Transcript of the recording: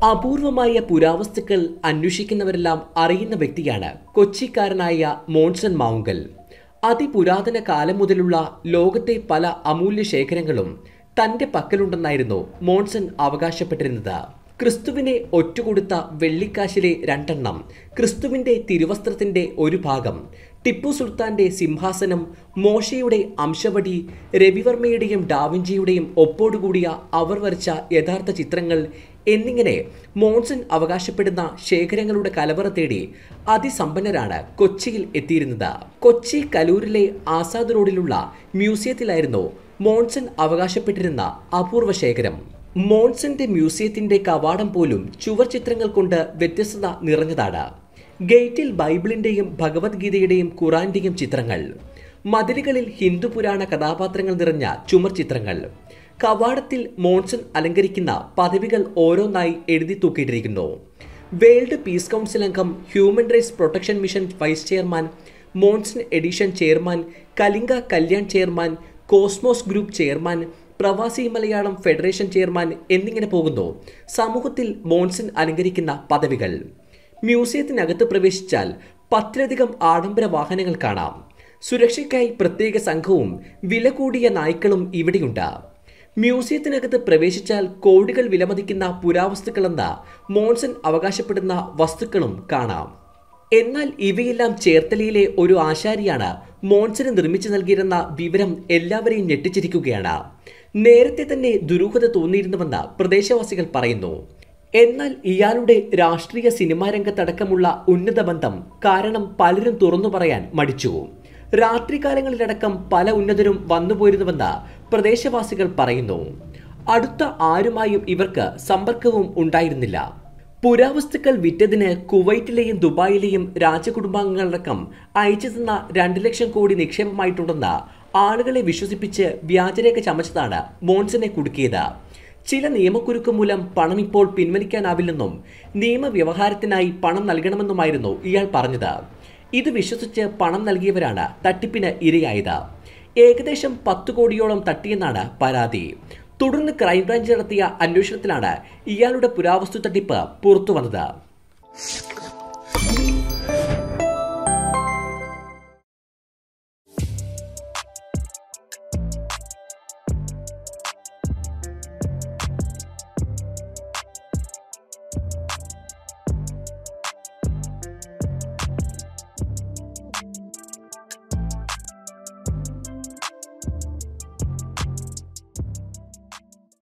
അപൂർവമായ പുരാവസ്തുക്കൾ അന്വേഷിക്കുന്നവരെല്ലാം അറിയുന്ന വ്യക്തിയാണ് കൊച്ചിക്കാരനായ മോൺസൺ മൗങ്കൽ അതിപുരാതന കാലം മുതലുള്ള ലോകത്തെ പല അമൂല്യ ശേഖരങ്ങളും തന്റെ പക്കലുണ്ടെന്നായിരുന്നു മോൺസൺ അവകാശപ്പെട്ടിരുന്നത് ക്രിസ്തുവിനെ ഒറ്റുകൊടുത്ത വെള്ളിക്കാശിലെ രണ്ടെണ്ണം ക്രിസ്തുവിന്റെ തിരുവസ്ത്രത്തിന്റെ ഒരു ഭാഗം ടിപ്പു സുൽത്താന്റെ സിംഹാസനം മോശയുടെ അംശവടി രവിവർമ്മയുടെയും ഡാവിഞ്ചിയുടെയും ഒപ്പോടുകൂടിയ അവർ വരച്ച യഥാർത്ഥ ചിത്രങ്ങൾ എന്നിങ്ങനെ മോൺസൺ അവകാശപ്പെടുന്ന ശേഖരങ്ങളുടെ കലവറ തേടി അതിസമ്പന്നരാണ് കൊച്ചിയിൽ എത്തിയിരുന്നത് കൊച്ചി കലൂരിലെ ആസാദ് റോഡിലുള്ള മ്യൂസിയത്തിലായിരുന്നു മോൺസൺ അവകാശപ്പെട്ടിരുന്ന അപൂർവ ശേഖരം മോൺസന്റെ മ്യൂസിയത്തിന്റെ കവാടം പോലും ചുവർ ചിത്രങ്ങൾ കൊണ്ട് വ്യത്യസ്തത നിറഞ്ഞതാണ് ഗേറ്റിൽ ബൈബിളിന്റെയും ഭഗവത്ഗീതയുടെയും ഖുറാന്റെയും ചിത്രങ്ങൾ മതിലുകളിൽ ഹിന്ദു പുരാണ കഥാപാത്രങ്ങൾ നിറഞ്ഞ ചുമർ ചിത്രങ്ങൾ കവാടത്തിൽ മോൺസൺ അലങ്കരിക്കുന്ന പദവികൾ ഓരോന്നായി എഴുതി തൂക്കിയിട്ടിരിക്കുന്നു വേൾഡ് പീസ് കൗൺസിൽ അംഗം human rights protection mission vice chairman Monson edition chairman Kalinga Kalyan chairman cosmos group chairman Pravasi Malayalam federation chairman എന്നിങ്ങനെ പോകുന്നു സമൂഹത്തിൽ മോൺസൺ അലങ്കരിക്കുന്ന പദവികൾ മ്യൂസിയത്തിനകത്ത് പ്രവേശിച്ചാൽ പത്തിലധികം ആഡംബര വാഹനങ്ങൾ കാണാം സുരക്ഷയ്ക്കായി പ്രത്യേക സംഘവും വില കൂടിയ നായ്ക്കളും ഇവിടെയുണ്ട് മ്യൂസിയത്തിനകത്ത് പ്രവേശിച്ചാൽ കോടികൾ വിലമതിക്കുന്ന പുരാവസ്തുക്കളെന്ന മോൺസൺ അവകാശപ്പെടുന്ന വസ്തുക്കളും കാണാം എന്നാൽ ഇവയെല്ലാം ചേർത്തലയിലെ ഒരു ആശാരിയാണ് മോൺസന് നിർമ്മിച്ചു നൽകിയിരുന്ന വിവരം എല്ലാവരെയും ഞെട്ടിച്ചിരിക്കുകയാണ് നേരത്തെ തന്നെ ദുരൂഹത തോന്നിയിരുന്നുവെന്ന് പ്രദേശവാസികൾ പറയുന്നു എന്നാൽ ഇയാളുടെ രാഷ്ട്രീയ സിനിമാ രംഗത്തടക്കമുള്ള ഉന്നത ബന്ധം കാരണം പലരും തുറന്നു പറയാൻ മടിച്ചു രാത്രികാലങ്ങളിലടക്കം പല ഉന്നതരും വന്നുപോയിരുന്നുവെന്ന് പ്രദേശവാസികൾ പറയുന്നു അടുത്ത ആരുമായും ഇവർക്ക് സമ്പർക്കവും ഉണ്ടായിരുന്നില്ല പുരാവസ്തുക്കൾ വിറ്റതിന് കുവൈറ്റിലെയും ദുബായിലെയും രാജകുടുംബാംഗങ്ങളടക്കം അയച്ചു തന്ന രണ്ട് ലക്ഷം കോടി നിക്ഷേപമായിട്ടുണ്ടെന്ന് ആളുകളെ വിശ്വസിപ്പിച്ച് വ്യാജരേഖ ചമച്ചതാണ് മോൺസനെ കുടുക്കിയത് ചില നിയമക്കുരുക്ക് മൂലം പണം ഇപ്പോൾ പിൻവലിക്കാനാവില്ലെന്നും നിയമവ്യവഹാരത്തിനായി പണം നൽകണമെന്നുമായിരുന്നു ഇയാൾ പറഞ്ഞത് ഇത് വിശ്വസിച്ച് പണം നൽകിയവരാണ് തട്ടിപ്പിന് ഇരയായത് ഏകദേശം പത്ത് കോടിയോളം തട്ടിയെന്നാണ് പരാതി തുടർന്ന് ക്രൈംബ്രാഞ്ച് നടത്തിയ അന്വേഷണത്തിലാണ് ഇയാളുടെ പുരാവസ്തു തട്ടിപ്പ് പുറത്തുവന്നത്